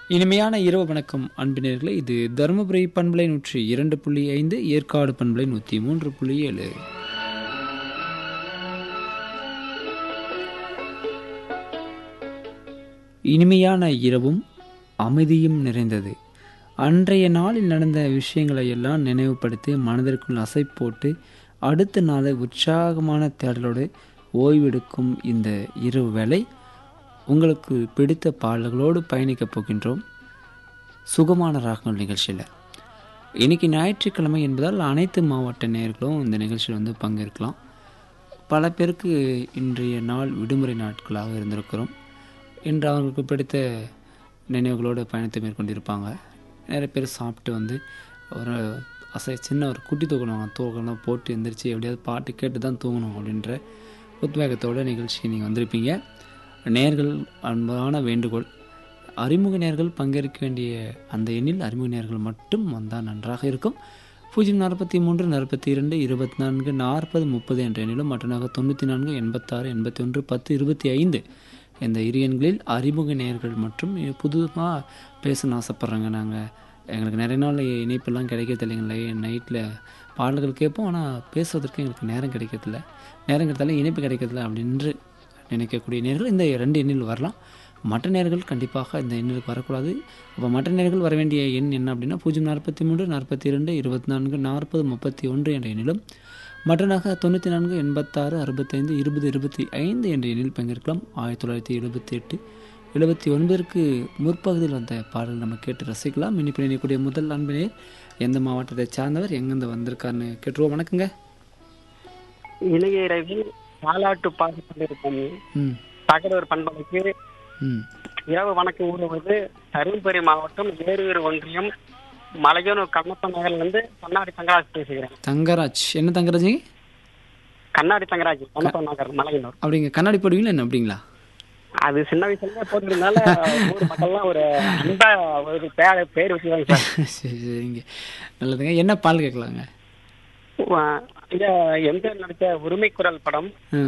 இனிமையான இரவு வணக்கம் அன்பினர்களே இது தருமபுரி பண்பலை நூற்றி இரண்டு புள்ளி ஐந்து ஏற்காடு பண்பலை நூற்றி மூன்று புள்ளி ஏழு இனிமையான இரவும் அமைதியும் நிறைந்தது அன்றைய நாளில் நடந்த விஷயங்களை எல்லாம் நினைவுபடுத்தி மனதிற்குள் அசை போட்டு அடுத்த நாளை உற்சாகமான தேடலோடு ஓய்வெடுக்கும் இந்த இரவு வேளை உங்களுக்கு பிடித்த பாடல்களோடு பயணிக்கப் போகின்றோம் சுகமான ராகங்கள் நிகழ்ச்சியில் இன்னைக்கு ஞாயிற்றுக்கிழமை என்பதால் அனைத்து மாவட்ட நேயர்களும் இந்த நிகழ்ச்சியில் வந்து பங்கேற்கலாம் பல பேருக்கு இன்றைய நாள் விடுமுறை நாட்களாக இருந்திருக்கிறோம் இன்று அவர்களுக்கு பிடித்த நினைவுகளோடு பயணத்தை மேற்கொண்டிருப்பாங்க நிறைய பேர் சாப்பிட்டு வந்து ஒரு அசை சின்ன ஒரு குட்டி தூக்கணும் தூக்கணும் போட்டு எந்திரிச்சு எப்படியாவது பாட்டு கேட்டு தான் தூங்கணும் அப்படின்ற உத்வேகத்தோட நிகழ்ச்சிக்கு நீங்கள் வந்திருப்பீங்க நேர்கள் அன்பான வேண்டுகோள் அறிமுக நேர்கள் பங்கேற்க வேண்டிய அந்த எண்ணில் அறிமுக நேர்கள் மட்டும் வந்தால் நன்றாக இருக்கும் பூஜ்ஜியம் நாற்பத்தி மூன்று நாற்பத்தி இரண்டு இருபத்தி நான்கு நாற்பது முப்பது என்ற எண்ணிலும் மற்றனாக தொண்ணூற்றி நான்கு எண்பத்தாறு எண்பத்தி ஒன்று பத்து இருபத்தி ஐந்து இந்த இரு எண்களில் அறிமுக நேர்கள் மற்றும் புதுமாக பேசணும்னு ஆசைப்பட்றாங்க நாங்கள் எங்களுக்கு நிறைய நாள் இணைப்பெல்லாம் கிடைக்கிறது இல்லைங்களே நைட்டில் பாடல்கள் கேட்போம் ஆனால் பேசுவதற்கு எங்களுக்கு நேரம் கிடைக்கிறதில்ல நேரம் கிடைத்தாலும் இணைப்பு கிடைக்கிறதில்ல அப்படின்று நினைக்கக்கூடிய நேர்கள் இந்த ரெண்டு எண்ணில் வரலாம் மற்ற நேர்கள் கண்டிப்பாக இந்த எண்ணிற்கு வரக்கூடாது அப்போ மற்ற நேர்கள் வர வேண்டிய எண் என்ன அப்படின்னா பூஜ்ஜியம் நாற்பத்தி மூன்று நாற்பத்தி இரண்டு இருபத்தி நான்கு நாற்பது முப்பத்தி ஒன்று என்ற எண்ணிலும் மற்றனாக தொண்ணூற்றி நான்கு எண்பத்தாறு அறுபத்தைந்து இருபது இருபத்தி ஐந்து என்ற எண்ணில் பங்கேற்கலாம் ஆயிரத்தி தொள்ளாயிரத்தி எழுபத்தி எட்டு எழுபத்தி ஒன்பதற்கு முற்பகுதியில் வந்த பாடல் நம்ம கேட்டு ரசிக்கலாம் இனிப்பு நினைக்கக்கூடிய முதல் அன்பினர் எந்த மாவட்டத்தை சார்ந்தவர் எங்கேருந்து வந்திருக்காருன்னு கேட்டுருவோம் வணக்கங்க இளைய இரவில் தாலாட்டு பாடி கொண்டிருக்கும் ம் தகடூர் பண்பலைக்கு ம் இரவு வணக்கம் கூறுவது தருமபுரி மாவட்டம் ஏரூர் ஒன்றியம் மலையனூர் கண்ணப்ப நகர்லேருந்து கண்ணாடி தங்கராஜ் பேசுகிறேன் தங்கராஜ் என்ன தங்கராஜ் கண்ணாடி தங்கராஜ் கண்ணப்ப நகர் மலையனூர் அப்படிங்க கண்ணாடி போடுவீங்களா என்ன அப்படிங்களா அது சின்ன வயசுல போட்டிருந்தனால ஊர் மக்கள்லாம் ஒரு அன்பா ஒரு பேர் பேர் வச்சுருவாங்க சார் சரி சரிங்க நல்லதுங்க என்ன பால் கேட்கலாங்க உ- இங்க எம்ஜிஆர் நடித்த உரிமை குரல் படம் ஆ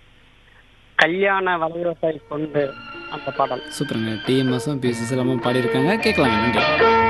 கல்யாண வலையுறத்தை கொண்டு அந்த பாடல் சூப்பருங்க டிஎம்எஸும் பிஎஸ்எஸ் எல்லாமும் பாடியிருக்காங்க கேட்கலாங்க நன்றி